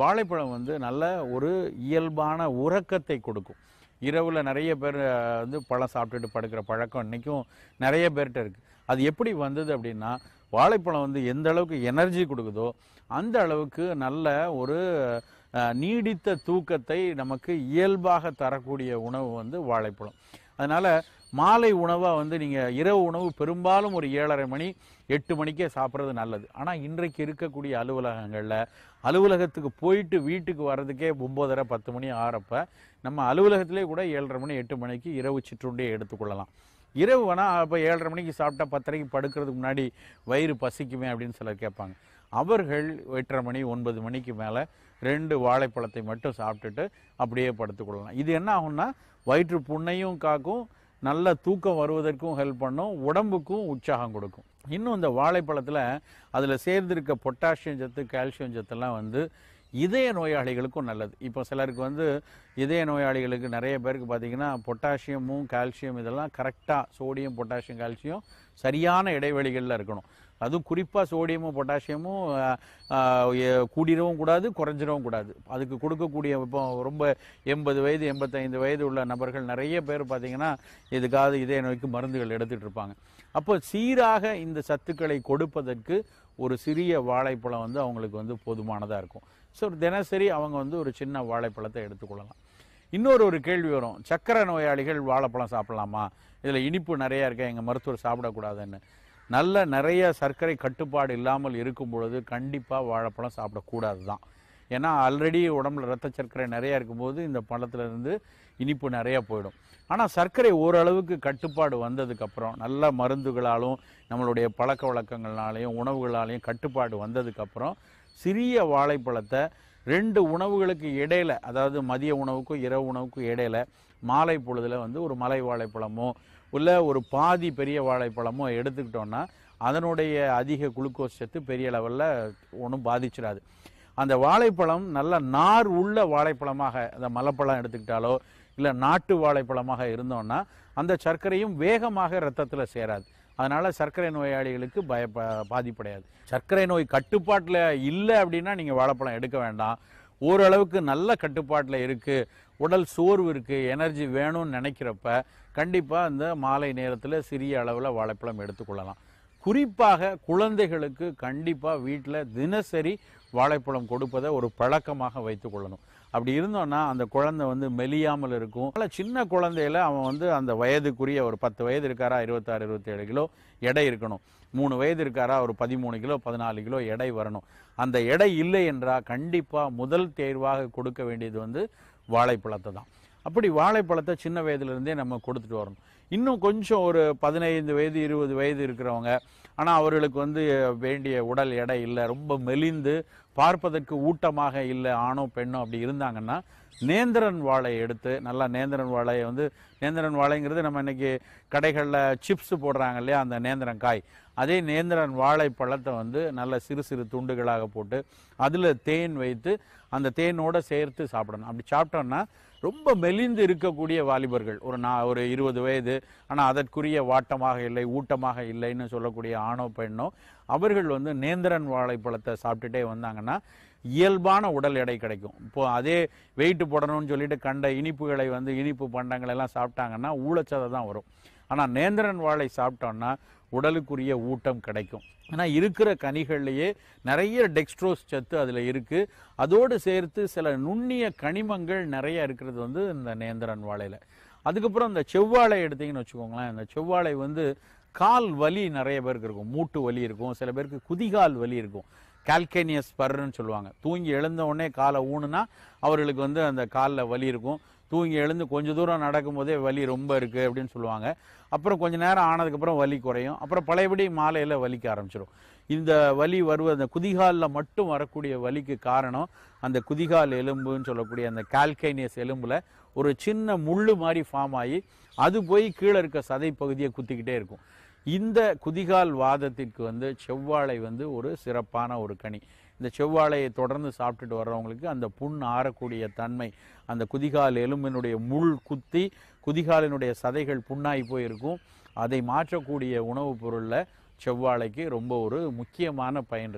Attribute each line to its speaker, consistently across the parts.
Speaker 1: வாழைப்பழம் வந்து நல்ல ஒரு இயல்பான உறக்கத்தை கொடுக்கும் இரவில் நிறைய பேர் அஹ், வந்து பழம் சாப்பிட்டுட்டு படுக்கிற பழக்கம் இன்றைக்கும் நிறைய பேர்கிட்ட இருக்குது அது எப்படி வந்தது அப்படின்னா வாழைப்பழம் வந்து எந்த அளவுக்கு எனர்ஜி கொடுக்குதோ அந்த அளவுக்கு நல்ல ஒரு அஹ், நீடித்த தூக்கத்தை நமக்கு இயல்பாக தரக்கூடிய உணவு வந்து வாழைப்பழம் அதனால் மாலை உணவாக வந்து நீங்கள் இரவு உணவு பெரும்பாலும் ஒரு ஏழரை மணி எட்டு மணிக்கே சாப்பிட்றது நல்லது ஆனால் இன்றைக்கு இருக்கக்கூடிய அலுவலகங்களில் அலுவலகத்துக்கு போயிட்டு வீட்டுக்கு வர்றதுக்கே ஒம்போதரை பத்து மணி ஆறப்ப நம்ம அலுவலகத்திலே கூட ஏழரை மணி எட்டு மணிக்கு இரவு சிற்றுண்டியை எடுத்துக்கொள்ளலாம் இரவு வேணால் அப்போ ஏழரை மணிக்கு சாப்பிட்டா பத்தரைக்கு படுக்கிறதுக்கு முன்னாடி வயிறு பசிக்குமே அப்படின்னு சிலர் கேட்பாங்க அவர்கள் எட்டரை மணி ஒன்பது மணிக்கு மேலே ரெண்டு வாழைப்பழத்தை மட்டும் சாப்பிட்டுட்டு அப்படியே படுத்துக்கொள்ளலாம் இது என்ன ஆகும்னா வயிற்று புண்ணையும் காக்கும் நல்ல தூக்கம் வருவதற்கும் ஹெல்ப் பண்ணும் உடம்புக்கும் உற்சாகம் கொடுக்கும் இன்னும் இந்த வாழைப்பழத்தில் அதில் சேர்ந்திருக்க பொட்டாசியம் சத்து கால்சியம் சத்தெல்லாம் வந்து இதய நோயாளிகளுக்கும் நல்லது இப்போ சிலருக்கு வந்து இதய நோயாளிகளுக்கு நிறைய பேருக்கு பார்த்தீங்கன்னா பொட்டாசியமும் கால்சியம் இதெல்லாம் கரெக்டாக சோடியம் பொட்டாசியம் கால்சியம் சரியான இடைவெளிகளில் இருக்கணும் அதுவும் குறிப்பாக சோடியமும் பொட்டாசியமும் அஹ், அஹ், எ- கூடிரவும் கூடாது குறைஞ்சிடவும் கூடாது அதுக்கு கொடுக்கக்கூடிய இப்போ ரொம்ப எண்பது வயது எண்பத்தைந்து வயது உள்ள நபர்கள் நிறைய பேர் பார்த்தீங்கன்னா இதுக்காக இதய நோய்க்கு மருந்துகள் எடுத்துட்டு இருப்பாங்க அப்போ சீராக இந்த சத்துக்களை கொடுப்பதற்கு ஒரு சிறிய வாழைப்பழம் வந்து அவங்களுக்கு வந்து போதுமானதாக இருக்கும் ஸோ தினசரி அவங்க வந்து ஒரு சின்ன வாழைப்பழத்தை எடுத்துக்கொள்ளலாம் இன்னொரு ஒரு கேள்வி வரும் சக்கரை நோயாளிகள் வாழைப்பழம் சாப்பிடலாமா இதில் இனிப்பு நிறையா இருக்க எங்கள் மருத்துவர் சாப்பிடக்கூடாதுன்னு நல்ல நிறைய சர்க்கரை கட்டுப்பாடு இல்லாமல் இருக்கும் பொழுது கண்டிப்பாக வாழைப்பழம் சாப்பிடக்கூடாது தான் ஏன்னா ஆல்ரெடி உடம்புல ரத்த சர்க்கரை நிறையா இருக்கும்போது இந்த பழத்துல இருந்து இனிப்பு நிறையா போயிடும் ஆனால் சர்க்கரை ஓரளவுக்கு கட்டுப்பாடு வந்ததுக்கப்புறம் நல்ல மருந்துகளாலும் நம்மளுடைய பழக்க வழக்கங்களாலையும் உணவுகளாலையும் கட்டுப்பாடு வந்ததுக்கப்புறம் சிறிய வாழைப்பழத்தை ரெண்டு உணவுகளுக்கு இடையில அதாவது மதிய உணவுக்கும் இரவு உணவுக்கும் இடையில மாலை பொழுதுல வந்து ஒரு மலை வாழைப்பழமோ இல்லை ஒரு பாதி பெரிய வாழைப்பழமோ எடுத்துக்கிட்டோம்னா அதனுடைய அதிக குளுக்கோஸ் சத்து பெரிய லெவலில் ஒன்றும் பாதிச்சிடாது அந்த வாழைப்பழம் நல்ல நார் உள்ள வாழைப்பழமாக அந்த மலைப்பழம் எடுத்துக்கிட்டாலோ இல்லை நாட்டு வாழைப்பழமாக இருந்தோம்னா அந்த சர்க்கரையும் வேகமாக ரத்தத்தில் சேராது அதனால சர்க்கரை நோயாளிகளுக்கு பய ப- பாதிப்படையாது சர்க்கரை நோய் கட்டுப்பாட்டில் இல்லை அப்படின்னா நீங்கள் வாழைப்பழம் எடுக்க வேண்டாம் ஓரளவுக்கு நல்ல கட்டுப்பாட்டில் இருக்குது உடல் சோர்வு இருக்குது எனர்ஜி வேணும்னு நினைக்கிறப்ப கண்டிப்பாக இந்த மாலை நேரத்தில் சிறிய அளவில் வாழைப்பழம் எடுத்துக்கொள்ளலாம் குறிப்பாக குழந்தைகளுக்கு கண்டிப்பாக வீட்டில் தினசரி வாழைப்பழம் கொடுப்பதை ஒரு பழக்கமாக வைத்துக் கொள்ளணும் அப்படி இருந்தோன்னா அந்த குழந்தை வந்து மெலியாமல் இருக்கும் நல்ல சின்ன குழந்தையில அவன் வந்து அந்த வயதுக்குரிய ஒரு பத்து வயது இருக்காரா இருபத்தாறு இருபத்தேழு கிலோ எடை இருக்கணும் மூணு வயது இருக்காரா ஒரு பதிமூணு கிலோ பதினாலு கிலோ எடை வரணும் அந்த எடை இல்லை என்றால் கண்டிப்பாக முதல் தேர்வாக கொடுக்க வேண்டியது வந்து வாழைப்பழத்தை தான் அப்படி வாழைப்பழத்தை சின்ன வயதிலிருந்தே நம்ம கொடுத்துட்டு வரணும் இன்னும் கொஞ்சம் ஒரு பதினைந்து வயது இருபது வயது இருக்கிறவங்க ஆனால் அவர்களுக்கு வந்து வேண்டிய உடல் எடை இல்லை ரொம்ப மெலிந்து பார்ப்பதற்கு ஊட்டமாக இல்லை ஆணோ பெண்ணோ அப்படி இருந்தாங்கன்னா நேந்திரன் வாழை எடுத்து நல்லா நேந்திரன் வாழையை வந்து நேந்திரன் வாழைங்கிறது நம்ம இன்னைக்கு கடைகளில் சிப்ஸ் போடுறாங்க இல்லையா அந்த நேந்திரன் காய் அதே நேந்திரன் வாழை பழத்தை வந்து நல்ல சிறு சிறு துண்டுகளாக போட்டு அதில் தேன் வைத்து அந்த தேனோட சேர்த்து சாப்பிடணும் அப்படி சாப்பிட்டோம்னா ரொம்ப மெலிந்து இருக்கக்கூடிய வாலிபர்கள் ஒரு நான் ஒரு இருபது வயது ஆனால் அதற்குரிய வாட்டமாக இல்லை ஊட்டமாக இல்லைன்னு சொல்லக்கூடிய ஆணோ பெண்ணோ அவர்கள் வந்து நேந்திரன் வாழைப்பழத்தை சாப்பிட்டுட்டே வந்தாங்கன்னா இயல்பான உடல் எடை கிடைக்கும் இப்போ அதே வெயிட் போடணும்னு சொல்லிட்டு கண்ட இனிப்புகளை வந்து இனிப்பு பண்டங்கள் எல்லாம் சாப்பிட்டாங்கன்னா ஊழச்சதை தான் வரும் ஆனால் நேந்திரன் வாழை சாப்பிட்டோம்னா உடலுக்குரிய ஊட்டம் கிடைக்கும் ஏன்னா இருக்கிற கனிகள்லேயே நிறைய டெக்ஸ்ட்ரோஸ் சத்து அதில் இருக்குது அதோடு சேர்த்து சில நுண்ணிய கனிமங்கள் நிறைய இருக்கிறது வந்து இந்த நேந்திரன் வாழையில் அதுக்கப்புறம் இந்த செவ்வாழை எடுத்தீங்கன்னு வச்சுக்கோங்களேன் இந்த செவ்வாழை வந்து கால் வலி நிறைய பேருக்கு இருக்கும் மூட்டு வலி இருக்கும் சில பேருக்கு குதிகால் வலி இருக்கும் கால்கேனியஸ் பர்ன்னு சொல்லுவாங்க தூங்கி எழுந்த உடனே காலை ஊனுனா அவர்களுக்கு வந்து அந்த காலில் வலி இருக்கும் தூங்கி எழுந்து கொஞ்ச தூரம் நடக்கும்போதே வலி ரொம்ப இருக்குது அப்படின்னு சொல்லுவாங்க அப்புறம் கொஞ்ச நேரம் ஆனதுக்கப்புறம் வலி குறையும் அப்புறம் பழையபடி மாலையில் வலிக்க ஆரம்பிச்சிடும் இந்த வலி வருவது அந்த குதிகாலில் மட்டும் வரக்கூடிய வலிக்கு காரணம் அந்த குதிகால் எலும்புன்னு சொல்லக்கூடிய அந்த கால்கைனியஸ் எலும்புல ஒரு சின்ன முள்ளு மாதிரி ஃபார்ம் ஆகி அது போய் கீழே இருக்க சதை பகுதியை குத்திக்கிட்டே இருக்கும் இந்த குதிகால் வாதத்திற்கு வந்து செவ்வாழை வந்து ஒரு சிறப்பான ஒரு கனி இந்த செவ்வாழையை தொடர்ந்து சாப்பிட்டுட்டு வர்றவங்களுக்கு அந்த புண் ஆறக்கூடிய தன்மை அந்த குதிகால் எலும்பினுடைய முள் குத்தி குதிகாலினுடைய சதைகள் புண்ணாகி போயிருக்கும் அதை மாற்றக்கூடிய உணவுப் பொருளில் செவ்வாழைக்கு ரொம்ப ஒரு முக்கியமான பயன் இருக்குது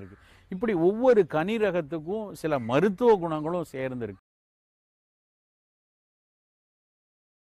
Speaker 1: இப்படி ஒவ்வொரு கனி ரகத்துக்கும் சில மருத்துவ குணங்களும் சேர்ந்து இருக்கு